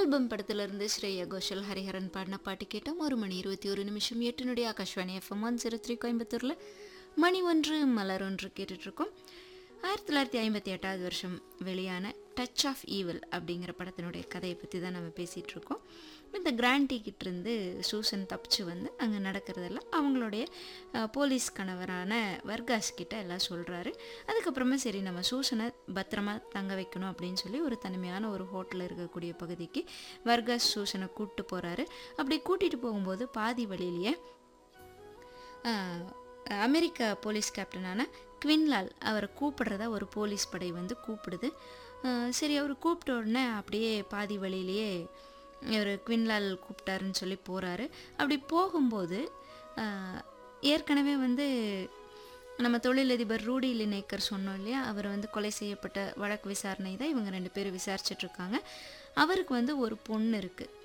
album படத்திலிருந்து ஸ்ரேயா கோஷல் ஹரிஹரன் பாடின பாட்டு கேட்டோம் ஒரு மணி இருபத்தி ஒரு நிமிஷம் எட்டினுடைய Akashvani FM one zero three கோயம்புத்தூரில் மணி ஒன்று மலர் ஒன்று கேட்டுட்ருக்கோம் ஆயிரத்தி தொள்ளாயிரத்தி ஐம்பத்தி எட்டாவது வருஷம் வெளியான டச் ஆஃப் ஈவில் அப்படிங்கிற படத்தினுடைய கதையை பற்றி தான் நம்ம பேசிகிட்டு இருக்கோம் இந்த கிராண்டி கிட்டேருந்து சூசன் தப்பிச்சு வந்து அங்கே நடக்கிறதெல்லாம் அவங்களுடைய அஹ், போலீஸ் கணவரான வர்காஸ் கிட்ட எல்லாம் சொல்கிறாரு அதுக்கப்புறமா சரி நம்ம சூசனை பத்திரமா தங்க வைக்கணும் அப்படின்னு சொல்லி ஒரு தனிமையான ஒரு ஹோட்டலில் இருக்கக்கூடிய பகுதிக்கு வர்காஸ் சூசனை கூப்பிட்டு போகிறாரு அப்படி கூட்டிகிட்டு போகும்போது பாதி வழியிலேயே ஆஹ், அமெரிக்க போலீஸ் கேப்டனான குவின்லால் அவரை கூப்பிடுறதா ஒரு போலீஸ் படை வந்து கூப்பிடுது ஆஹ், சரி அவர் கூப்பிட்ட உடனே அப்படியே பாதி வழியிலேயே இவர் குவின்லால் கூப்பிட்டாருன்னு சொல்லி போகிறாரு அப்படி போகும்போது ஆஹ், ஏற்கனவே வந்து நம்ம தொழிலதிபர் ரூடி லினேக்கர் சொன்னோம் இல்லையா அவர் வந்து கொலை செய்யப்பட்ட வழக்கு விசாரணை தான் இவங்க ரெண்டு பேரும் விசாரிச்சுட்டு இருக்காங்க அவருக்கு வந்து ஒரு பொண்ணு இருக்குது